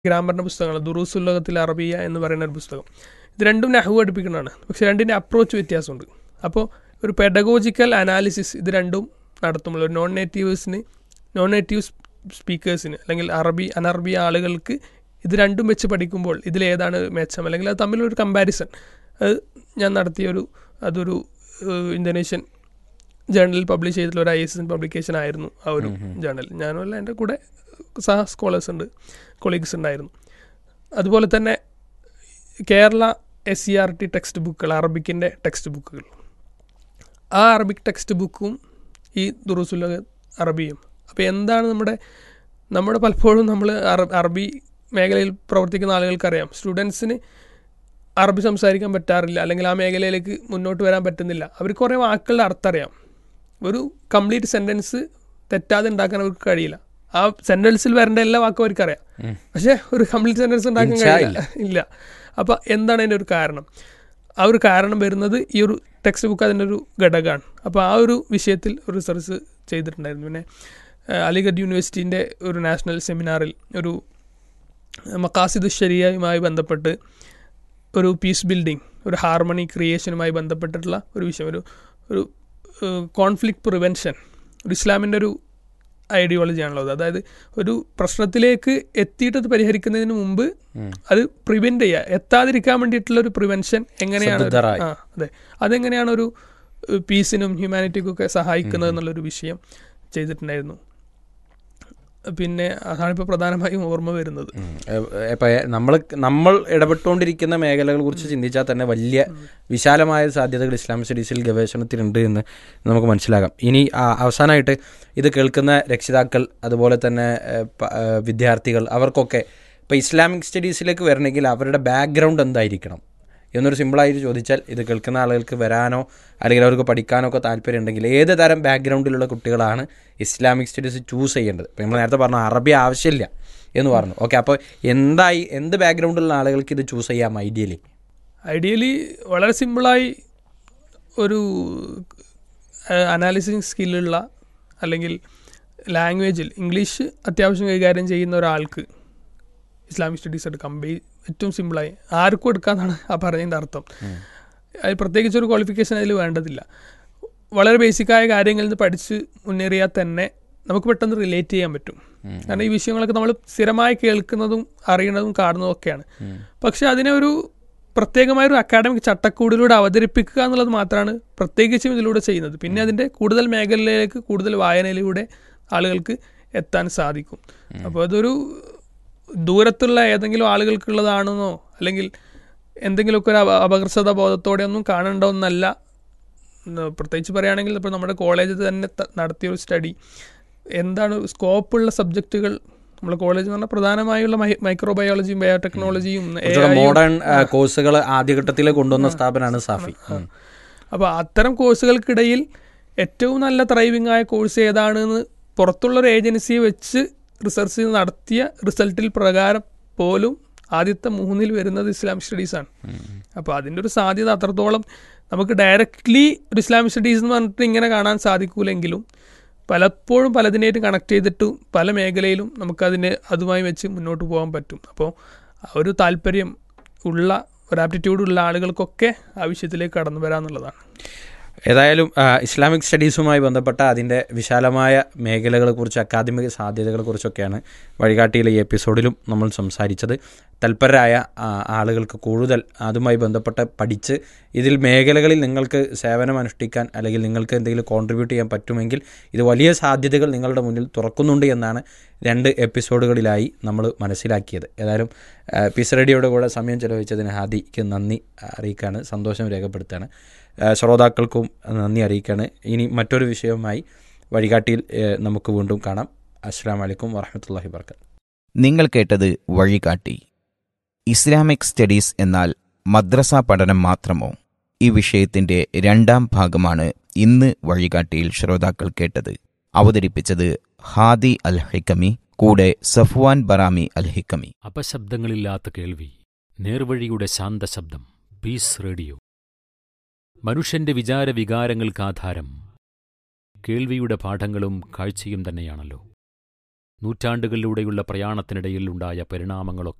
ഗ്രാമറിൻ്റെ പുസ്തകമാണ് ദുറൂസുല്ലകത്തിൽ അറബിയ എന്ന് പറയുന്ന ഒരു പുസ്തകം ഇത് രണ്ടും നഹു പഠിപ്പിക്കുന്നതാണ് പക്ഷെ രണ്ടിൻ്റെ അപ്രോച്ച് വ്യത്യാസമുണ്ട് അപ്പോൾ ഒരു പെഡഗോജിക്കൽ അനാലിസിസ് ഇത് രണ്ടും നടത്തുമ്പോൾ ഒരു നോൺ നേറ്റീവ്സിന് നോൺ നേറ്റീവ് സ്പീക്കേഴ്സിന് അല്ലെങ്കിൽ അറബി അനറബി ആളുകൾക്ക് ഇത് രണ്ടും വെച്ച് പഠിക്കുമ്പോൾ ഇതിലേതാണ് മെച്ചം അല്ലെങ്കിൽ അത് തമ്മിലൊരു കമ്പാരിസൺ അത് ഞാൻ നടത്തിയൊരു അതൊരു ഏഹ്, ഇന്തോനേഷ്യൻ ജേർണലിൽ പബ്ലിഷ് ചെയ്തിട്ടുള്ള ഒരു ഐ എസ് എൻ പബ്ലിക്കേഷൻ ആയിരുന്നു ആ ഒരു ജേർണൽ ഞാനുമല്ല എൻ്റെ കൂടെ സഹ സ്കോളേഴ്സ് ഉണ്ട് കൊളീഗ്സ് ഉണ്ടായിരുന്നു അതുപോലെ തന്നെ Kerala S C R T text ബുക്കുകൾ അറബിക്കിൻ്റെ ടെക്സ്റ്റ് ബുക്കുകൾ ആ അറബിക് ടെക്സ്റ്റ് ബുക്കും ഈ ദുറൂസുല്ല അറബിയും അപ്പോൾ എന്താണ് നമ്മുടെ നമ്മുടെ പലപ്പോഴും നമ്മൾ അറബി മേഖലയിൽ പ്രവർത്തിക്കുന്ന ആളുകൾക്കറിയാം സ്റ്റുഡൻസിന് അറബി സംസാരിക്കാൻ പറ്റാറില്ല അല്ലെങ്കിൽ ആ മേഖലയിലേക്ക് മുന്നോട്ട് വരാൻ പറ്റുന്നില്ല അവർക്ക് കുറേ വാക്കുകളുടെ അർത്ഥം അറിയാം ഒരു കംപ്ലീറ്റ് സെൻറ്റൻസ് തെറ്റാതെ ഉണ്ടാക്കാൻ അവർക്ക് കഴിയില്ല ആ സെൻറ്റൻസിൽ വരേണ്ട എല്ലാ വാക്കും അവർക്ക് അറിയാം പക്ഷേ ഒരു കംപ്ലീറ്റ് സെൻറ്റൻസ് ഉണ്ടാക്കാൻ ഇൻഷാ കഴിയില്ല ഇല്ല അപ്പോൾ എന്താണ് അതിൻ്റെ ഒരു കാരണം ആ ഒരു കാരണം വരുന്നത് ഈ ഒരു ടെക്സ്റ്റ് ബുക്ക് അതിൻ്റെ ഒരു ഘടകമാണ് അപ്പോൾ ആ ഒരു വിഷയത്തിൽ ഒരു റിസർച്ച് ചെയ്തിട്ടുണ്ടായിരുന്നു പിന്നെ ആ, അലിഗഡ് യൂണിവേഴ്സിറ്റീൻ്റെ ഒരു നാഷണൽ സെമിനാറിൽ ഒരു മക്കാസിദ് ശരിയയുമായി ബന്ധപ്പെട്ട് ഒരു പീസ് ബിൽഡിംഗ് ഒരു ഹാർമണി ക്രിയേഷനുമായി ബന്ധപ്പെട്ടിട്ടുള്ള ഒരു വിഷയം ഒരു ഒരു കോൺഫ്ലിക്റ്റ് പ്രിവെൻഷൻ ഒരു ഇസ്ലാമിൻ്റെ ഒരു ഐഡിയോളജി ആണല്ലോ അത് അതായത് ഒരു പ്രശ്നത്തിലേക്ക് എത്തിയിട്ട് അത് പരിഹരിക്കുന്നതിന് മുമ്പ് അത് പ്രിവെൻറ്റ് ചെയ്യുക എത്താതിരിക്കാൻ വേണ്ടിയിട്ടുള്ള ഒരു പ്രിവെൻഷൻ എങ്ങനെയാണ് ഒരു- ശ്രദ്ധരായി. ആ അതെ അതെങ്ങനെയാണ് ഒരു പീസിനും ഹ്യൂമാനിറ്റിക്കും ഒക്കെ സഹായിക്കുന്നത് എന്നുള്ളൊരു വിഷയം ചെയ്തിട്ടുണ്ടായിരുന്നു പിന്നെ അതാണ് ഇപ്പോൾ പ്രധാനമായും ഓർമ്മ വരുന്നത് ഇപ്പം നമ്മൾ നമ്മൾ ഇടപെട്ടുകൊണ്ടിരിക്കുന്ന മേഖലകളെ കുറിച്ച് ചിന്തിച്ചാൽ തന്നെ വലിയ വിശാലമായ സാധ്യതകൾ ഇസ്ലാമിക് സ്റ്റഡീസിൽ ഗവേഷണത്തിലുണ്ട് എന്ന് നമുക്ക് മനസ്സിലാകാം ഇനി ആ, അവസാനമായിട്ട് ഇത് കേൾക്കുന്ന രക്ഷിതാക്കൾ അതുപോലെ തന്നെ ഏഹ്, പ- ഏഹ്, വിദ്യാർത്ഥികൾ അവർക്കൊക്കെ ഇപ്പോൾ ഇസ്ലാമിക് സ്റ്റഡീസിലേക്ക് വരണമെങ്കിൽ അവരുടെ ബാക്ക്ഗ്രൗണ്ട് എന്തായിരിക്കണം എന്നൊരു സിമ്പിളായിട്ട് ചോദിച്ചാൽ ഇത് കേൾക്കുന്ന ആളുകൾക്ക് വരാനോ അല്ലെങ്കിൽ അവർക്ക് പഠിക്കാനോ ഒക്കെ താല്പര്യം ഉണ്ടെങ്കിൽ ഏത് തരം ബാക്ക്ഗ്രൗണ്ടിലുള്ള കുട്ടികളാണ് ഇസ്ലാമിക് സ്റ്റഡീസ് ചൂസ് ചെയ്യേണ്ടത് ഇപ്പോൾ നമ്മൾ നേരത്തെ പറഞ്ഞു അറബി ആവശ്യമില്ല എന്ന് പറഞ്ഞു ഓക്കെ അപ്പോൾ എന്തായി എന്ത് ബാക്ക്ഗ്രൗണ്ടിലുള്ള ആളുകൾക്ക് ഇത് ചൂസ് ചെയ്യാം ഐഡിയലി ഐഡിയലി വളരെ സിമ്പിളായി ഒരു അനാലിസിങ് സ്കില്ലുള്ള അല്ലെങ്കിൽ ലാംഗ്വേജിൽ ഇംഗ്ലീഷ് അത്യാവശ്യം കൈകാര്യം ചെയ്യുന്ന ഒരാൾക്ക് ഇസ്ലാമിക് സ്റ്റഡീസ് എടുക്കാം ബേ ഏറ്റവും സിമ്പിളായി ആർക്കും എടുക്കാമെന്നാണ് ആ പറഞ്ഞതിൻ്റെ അർത്ഥം അത് പ്രത്യേകിച്ച് ഒരു ക്വാളിഫിക്കേഷൻ അതിൽ വേണ്ടതില്ല വളരെ ബേസിക്കായ കാര്യങ്ങളിൽ നിന്ന് പഠിച്ച് മുന്നേറിയാൽ തന്നെ നമുക്ക് പെട്ടെന്ന് റിലേറ്റ് ചെയ്യാൻ പറ്റും കാരണം ഈ വിഷയങ്ങളൊക്കെ നമ്മൾ സ്ഥിരമായി കേൾക്കുന്നതും അറിയണതും കാണുന്നതും ഒക്കെയാണ് പക്ഷെ അതിനെ ഒരു പ്രത്യേകമായ ഒരു അക്കാഡമിക് ചട്ടക്കൂടിലൂടെ അവതരിപ്പിക്കുക എന്നുള്ളത് മാത്രമാണ് പ്രത്യേകിച്ചും ഇതിലൂടെ ചെയ്യുന്നത് പിന്നെ അതിൻ്റെ കൂടുതൽ മേഖലയിലേക്ക് കൂടുതൽ വായനയിലൂടെ ആളുകൾക്ക് എത്താൻ സാധിക്കും അപ്പോൾ അതൊരു ദൂരത്തുള്ള ഏതെങ്കിലും ആളുകൾക്കുള്ളതാണെന്നോ അല്ലെങ്കിൽ എന്തെങ്കിലുമൊക്കെ ഒരു അപ- അപകർഷത ബോധത്തോടെ ഒന്നും കാണേണ്ട ഉം, പ്രത്യേകിച്ച് പറയുകയാണെങ്കിൽ ഇപ്പോൾ നമ്മുടെ കോളേജിൽ തന്നെ ത- നടത്തിയ ഒരു സ്റ്റഡി എന്താണ് സ്കോപ്പുള്ള സബ്ജക്റ്റുകൾ നമ്മുടെ കോളേജ് എന്ന് പറഞ്ഞാൽ പ്രധാനമായുള്ള മൈക്രോബയോളജിയും ബയോടെക്നോളജിയും മോഡേൺ കോഴ്സുകൾ ആദ്യഘട്ടത്തിൽ കൊണ്ടുവന്ന സ്ഥാപനമാണ് സാഫി ഉം. അപ്പോൾ അത്തരം കോഴ്സുകൾക്കിടയിൽ ഏറ്റവും നല്ല ത്രൈവിംഗ് ആയ കോഴ്സ് ഏതാണെന്ന് പുറത്തുള്ളൊരു ഏജൻസിയെ വെച്ച് റിസർച്ച് നടത്തിയ റിസൾട്ടിൽ പ്രകാരം പോലും ആദ്യത്തെ മൂന്നിൽ വരുന്നത് ഇസ്ലാമിക് സ്റ്റഡീസാണ് അപ്പോൾ അതിൻ്റെ ഒരു സാധ്യത അത്രത്തോളം നമുക്ക് ഡയറക്റ്റ്ലി ഒരു ഇസ്ലാമിക് സ്റ്റഡീസ് എന്ന് പറഞ്ഞിട്ട് ഇങ്ങനെ കാണാൻ സാധിക്കൂലെങ്കിലും പലപ്പോഴും പലതിനായിട്ട് കണക്ട് ചെയ്തിട്ടും പല മേഖലയിലും നമുക്കതിനെ അതുമായി വെച്ച് മുന്നോട്ട് പോകാൻ പറ്റും അപ്പോൾ ആ ഒരു താല്പര്യം ഉള്ള ഒരു ആപ്റ്റിറ്റ്യൂഡ് ഉള്ള ആളുകൾക്കൊക്കെ ആ വിഷയത്തിലേക്ക് കടന്നു വരാമെന്നുള്ളതാണ് ഏതായാലും ആ, ഇസ്ലാമിക് സ്റ്റഡീസുമായി ബന്ധപ്പെട്ട അതിൻ്റെ വിശാലമായ മേഖലകളെക്കുറിച്ച് അക്കാദമിക സാധ്യതകളെക്കുറിച്ചൊക്കെയാണ് വഴികാട്ടിയിലെ ഈ എപ്പിസോഡിലും നമ്മൾ സംസാരിച്ചത് തൽപരരായ ആ, ആളുകൾക്ക് കൂടുതൽ അതുമായി ബന്ധപ്പെട്ട് പഠിച്ച് ഇതിൽ മേഖലകളിൽ നിങ്ങൾക്ക് സേവനം അനുഷ്ഠിക്കാൻ അല്ലെങ്കിൽ നിങ്ങൾക്ക് എന്തെങ്കിലും കോൺട്രിബ്യൂട്ട് ചെയ്യാൻ പറ്റുമെങ്കിൽ ഇത് വലിയ സാധ്യതകൾ നിങ്ങളുടെ മുന്നിൽ തുറക്കുന്നുണ്ട് എന്നാണ് രണ്ട് എപ്പിസോഡുകളിലായി നമ്മൾ മനസ്സിലാക്കിയത് ഏതായാലും ആ, പീസ് റേഡിയോയുടെ കൂടെ സമയം ചെലവഴിച്ചതിന് ഹാദിക്ക് നന്ദി അറിയിക്കുകയാണ് സന്തോഷം രേഖപ്പെടുത്തുകയാണ് ആ, ശ്രോതാക്കൾക്കും നന്ദി അറിയിക്കുകയാണ് ഇനി മറ്റൊരു വിഷയവുമായി വഴികാട്ടിയിൽ ഏ, നമുക്ക് വീണ്ടും കാണാം അസ്സാം വലൈക്കും വറഹമത്തല്ലാഹി വർക്കാത്തു നിങ്ങൾ കേട്ടത് വഴികാട്ടി ഇസ്ലാമിക് സ്റ്റഡീസ് എന്നാൽ മദ്രസ പഠനം മാത്രമോ ഈ വിഷയത്തിന്റെ രണ്ടാം ഭാഗമാണ് ഇന്ന് വഴികാട്ടിയിൽ ശ്രോതാക്കൾ കേട്ടത് അവതരിപ്പിച്ചത് ഹാദി അൽ ഹിക്കമി കൂടെ സഫ്വാൻ ബറാമി അൽ ഹിക്കമി അപശബ്ദങ്ങളില്ലാത്ത കേൾവി നേർവഴിയുടെ ശാന്തശബ്ദം പീസ് റേഡിയോ മനുഷ്യന്റെ വിചാര വികാരങ്ങൾക്ക് ആധാരം കേൾവിയുടെ പാഠങ്ങളും കാഴ്ചയും തന്നെയാണല്ലോ നൂറ്റാണ്ടുകളിലൂടെയുള്ള പ്രയാണത്തിനിടയിൽ ഉണ്ടായ പരിണാമങ്ങളൊക്കെ